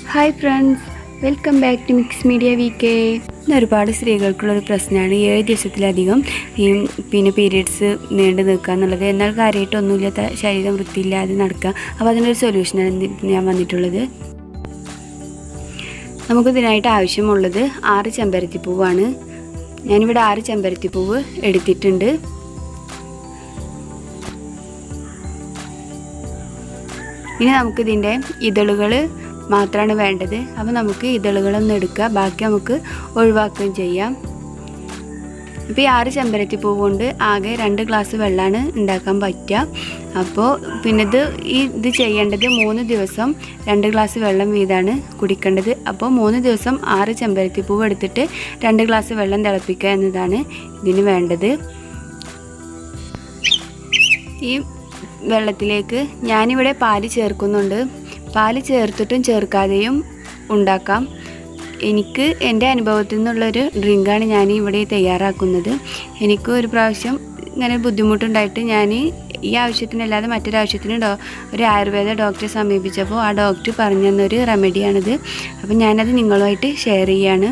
hi friends welcome back to mix media V K ഇന്ന് ഒരുപാട് സ്ത്രീകൾക്കുള്ളൊരു പ്രശ്നമാണ് ഏഴ് ദിവസത്തിലധികം ഈ പിന്നെ പീരീഡ്സ് നീണ്ടു നിൽക്കുക എന്നുള്ളത് എന്നാൽ കാര്യമായിട്ടൊന്നുമില്ലാത്ത ശരീരം വൃത്തിയില്ലാതെ നടക്കുക അപ്പോൾ അതിനൊരു സൊല്യൂഷനാണ് ഇന്ന് ഞാൻ വന്നിട്ടുള്ളത് നമുക്കിതിനായിട്ട് ആവശ്യമുള്ളത് ആറ് ചെമ്പരത്തിപ്പൂവാണ് ഞാനിവിടെ ആറ് ചെമ്പരത്തിപ്പൂവ് എടുത്തിട്ടുണ്ട് ഇനി നമുക്കിതിൻ്റെ ഇതളുകൾ മാത്രമാണ് വേണ്ടത് അപ്പോൾ നമുക്ക് ഇതളുകളൊന്നും എടുക്കുക ബാക്കി നമുക്ക് ഒഴിവാക്കുകയും ചെയ്യാം ഇപ്പോൾ ഈ ആറ് ചെമ്പരത്തി പൂവ് കൊണ്ട് ആകെ രണ്ട് ഗ്ലാസ് വെള്ളമാണ് ഉണ്ടാക്കാൻ പറ്റുക അപ്പോൾ പിന്നെ ഇത് ഈ ഇത് ചെയ്യേണ്ടത് മൂന്ന് ദിവസം രണ്ട് ഗ്ലാസ് വെള്ളം വീതമാണ് കുടിക്കേണ്ടത് അപ്പോൾ മൂന്ന് ദിവസം ആറ് ചെമ്പരത്തി പൂവ് എടുത്തിട്ട് രണ്ട് ഗ്ലാസ് വെള്ളം തിളപ്പിക്കുക എന്നതാണ് ഇതിന് വേണ്ടത് ഈ വെള്ളത്തിലേക്ക് ഞാനിവിടെ പാല് ചേർക്കുന്നുണ്ട് പാല് ചേർത്തിട്ടും ചേർക്കാതെയും ഉണ്ടാക്കാം എനിക്ക് എൻ്റെ അനുഭവത്തിൽ നിന്നുള്ളൊരു ഡ്രിങ്കാണ് ഞാൻ ഇവിടെ തയ്യാറാക്കുന്നത് എനിക്ക് ഒരു പ്രാവശ്യം ഇങ്ങനെ ബുദ്ധിമുട്ടുണ്ടായിട്ട് ഞാൻ ഈ ആവശ്യത്തിനല്ലാതെ മറ്റൊരാവശ്യത്തിന് ഡോ ഒരു ആയുർവേദ ഡോക്ടറെ സമീപിച്ചപ്പോൾ ആ ഡോക്ടർ പറഞ്ഞു തന്നൊരു റെമഡിയാണിത് അപ്പം ഞാനത് നിങ്ങളുമായിട്ട് ഷെയർ ചെയ്യാണ്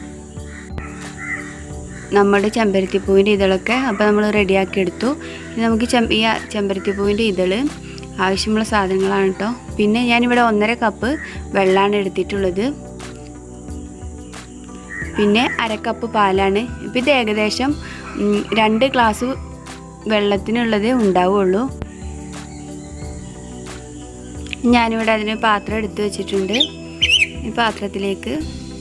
നമ്മുടെ ചെമ്പരത്തിപ്പൂവിൻ്റെ ഇതളൊക്കെ അപ്പോൾ നമ്മൾ റെഡിയാക്കി എടുത്തു ഇനി നമുക്ക് ചെം ഈ ചെമ്പരത്തിപ്പൂവിൻ്റെ ഇതള് ആവശ്യമുള്ള സാധനങ്ങളാണ് കേട്ടോ പിന്നെ ഞാനിവിടെ ഒന്നര കപ്പ് വെള്ളമാണ് എടുത്തിട്ടുള്ളത് പിന്നെ അര കപ്പ് പാലാണ് ഇപ്പം ഇത് ഏകദേശം ഉം, രണ്ട് ഗ്ലാസ് വെള്ളത്തിനുള്ളത് ഉണ്ടാവുള്ളൂ ഞാനിവിടെ അതിന് പാത്രം എടുത്ത് വെച്ചിട്ടുണ്ട് ഈ പാത്രത്തിലേക്ക്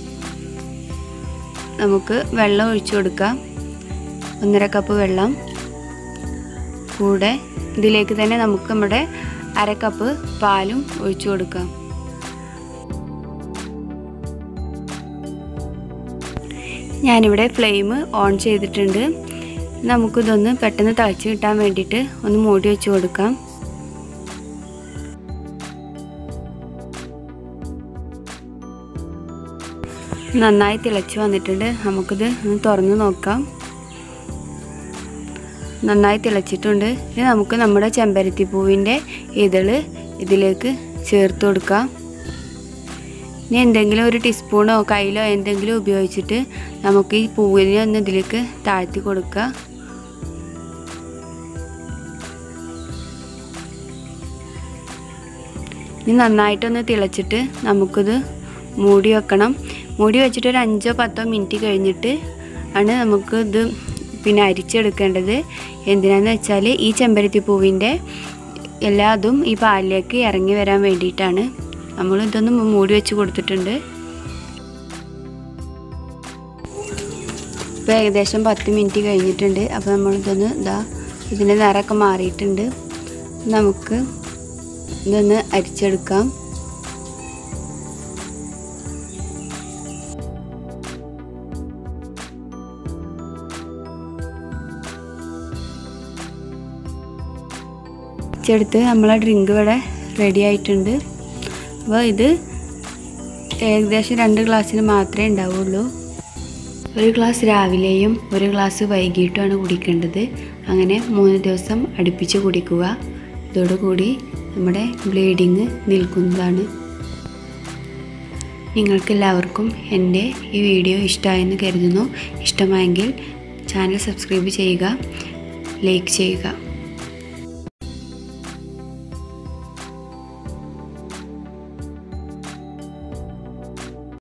നമുക്ക് വെള്ളം ഒഴിച്ചു കൊടുക്കാം ഒന്നര കപ്പ് വെള്ളം കൂടെ ഇതിലേക്ക് തന്നെ നമുക്ക് നമ്മുടെ അര കപ്പ് പാലും ഒഴിച്ചു കൊടുക്കാം ഞാനിവിടെ ഫ്ലെയിം ഓൺ ചെയ്തിട്ടുണ്ട് നമുക്കിതൊന്ന് പെട്ടെന്ന് തിളച്ച് കിട്ടാൻ വേണ്ടിയിട്ട് ഒന്ന് മൂടി വെച്ച് കൊടുക്കാം നന്നായി തിളച്ച് വന്നിട്ടുണ്ട് നമുക്കിത് ഒന്ന് തുറന്ന് നോക്കാം നന്നായി തിളച്ചിട്ടുണ്ട് ഇനി നമുക്ക് നമ്മുടെ ചെമ്പരത്തി പൂവിൻ്റെ ഇതള് ഇതിലേക്ക് ചേർത്ത് കൊടുക്കാം ഇനി എന്തെങ്കിലും ഒരു ടീസ്പൂണോ കയ്യിലോ എന്തെങ്കിലും ഉപയോഗിച്ചിട്ട് നമുക്ക് ഈ പൂവിനെ ഒന്ന് ഇതിലേക്ക് താഴ്ത്തി കൊടുക്കുക ഇനി നന്നായിട്ടൊന്ന് തിളച്ചിട്ട് നമുക്കിത് മൂടി വെക്കണം മൂടി വെച്ചിട്ട് ഒരു അഞ്ചോ പത്തോ മിനിറ്റ് കഴിഞ്ഞിട്ട് ആണ് നമുക്ക് ഇത് പിന്നെ അരിച്ചെടുക്കേണ്ടത് എന്തിനാന്ന് വെച്ചാൽ ഈ ചെമ്പരത്തി പൂവിൻ്റെ എല്ലാതും ഈ പാലിലേക്ക് ഇറങ്ങി വരാൻ വേണ്ടിയിട്ടാണ് നമ്മൾ ഇതൊന്ന് മൂടി വെച്ച് കൊടുത്തിട്ടുണ്ട് ഇപ്പോൾ ഏകദേശം പത്ത് മിനിറ്റ് കഴിഞ്ഞിട്ടുണ്ട് അപ്പോൾ നമ്മളിതൊന്ന് ഇതാ ഇതിൻ്റെ നിറമൊക്കെ മാറിയിട്ടുണ്ട് നമുക്ക് ഇതൊന്ന് അരിച്ചെടുക്കാം അരിച്ചെടുത്ത് നമ്മളെ ഡ്രിങ്ക് ഇവിടെ റെഡി ആയിട്ടുണ്ട് അപ്പോൾ ഇത് ഏകദേശം രണ്ട് ഗ്ലാസ്സിന് മാത്രമേ ഉണ്ടാവുള്ളൂ ഒരു ഗ്ലാസ് രാവിലെയും ഒരു ഗ്ലാസ് വൈകിട്ടുമാണ് കുടിക്കേണ്ടത് അങ്ങനെ മൂന്ന് ദിവസം അടുപ്പിച്ച് കുടിക്കുക ഇതോടുകൂടി നമ്മുടെ ബ്ലീഡിങ് നിൽക്കുന്നതാണ് നിങ്ങൾക്കെല്ലാവർക്കും എൻ്റെ ഈ വീഡിയോ ഇഷ്ടമായെന്ന് കരുതുന്നു ഇഷ്ടമായെങ്കിൽ ചാനൽ സബ്സ്ക്രൈബ് ചെയ്യുക ലൈക്ക് ചെയ്യുക